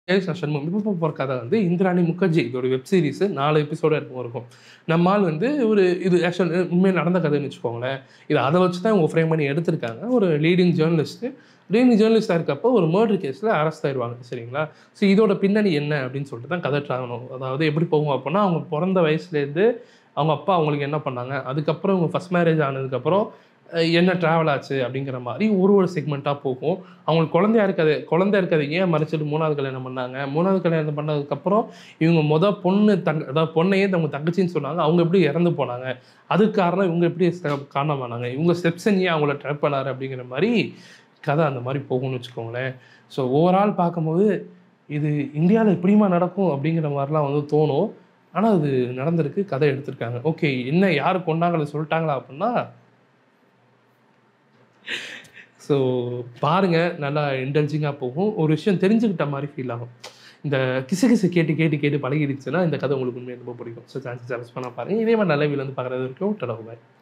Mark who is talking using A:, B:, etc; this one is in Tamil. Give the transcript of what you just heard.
A: கேஎஸ் சண்முகம் இப்போ போகிற கதை வந்து இந்திராணி முகர்ஜி இதோட வெப் சீரிஸ் நாலு எபிசோட இருக்கும் இருக்கும் நம்மால் வந்து ஒரு இது ஆக்சுவல் உண்மையாக நடந்த கதைன்னு வச்சுக்கோங்களேன் இது அதை வச்சு தான் இவங்க ஃப்ரேம் பண்ணி எடுத்திருக்காங்க ஒரு லீடிங் ஜேர்னலிஸ்ட்டு லீடிங் ஜேர்னலிஸ்டாக இருக்கப்போ ஒரு மர்டர் கேஸில் அரெஸ்ட் ஆயிடுவாங்க சரிங்களா ஸோ இதோட பின்னணி என்ன அப்படின்னு சொல்லிட்டு தான் கதை ட்ராகணும் அதாவது எப்படி போகும் அப்படின்னா அவங்க பிறந்த வயசுலேருந்து அவங்க அப்பா அவங்களுக்கு என்ன பண்ணாங்க அதுக்கப்புறம் இவங்க ஃபஸ்ட் மேரேஜ் ஆனதுக்கப்புறம் அஹ், என்ன ட்ராவல் ஆச்சு அப்படிங்கிற மாதிரி ஒரு ஒரு செக்மெண்ட்டாக போகும் அவங்களுக்கு குழந்தையா இருக்காது குழந்தையா இருக்காது ஏன் மறைச்சிட்டு மூணாவது கல்யாணம் பண்ணாங்க மூணாவது கல்யாணம் பண்ணதுக்கப்புறம் இவங்க முத பொண்ணு தங்க அதாவது பொண்ணையே தங்க தங்கச்சின்னு சொன்னாங்க அவங்க எப்படி இறந்து போனாங்க அதுக்கு காரணம் இவங்க எப்படி ஸ்ட- காரணமானாங்க இவங்க ஸ்டெப்ஸன் ஏன் அவங்கள ட்ரை பண்ணாரு அப்படிங்கிற மாதிரி கதை அந்த மாதிரி போகும்னு வச்சுக்கோங்களேன் ஸோ ஓவரால் பார்க்கும்போது இது இந்தியாவில் எப்படிமா நடக்கும் அப்படிங்கிற மாதிரிலாம் வந்து தோணும் ஆனால் அது நடந்திருக்கு கதை எடுத்திருக்காங்க ஓகே என்ன யார் கொண்டாங்களே சொல்லிட்டாங்களா அப்படின்னா ஸோ பாருங்க நல்லா இன்டெலிஜிங்காக போகும் ஒரு விஷயம் தெரிஞ்சுக்கிட்ட மாதிரி ஃபீல் ஆகும் இந்த கிசு கிசு கேட்டு கேட்டு கேட்டு பழகிடுச்சுன்னா இந்த கதை உங்களுக்கு உண்மையாக ரொம்ப பிடிக்கும் ஸோ சான்சஸ் அரெஸ்ட் பண்ண பாருங்க இதே மாதிரி நல்ல வீல் வந்து பார்க்குறது வரைக்கும் டடா பாய்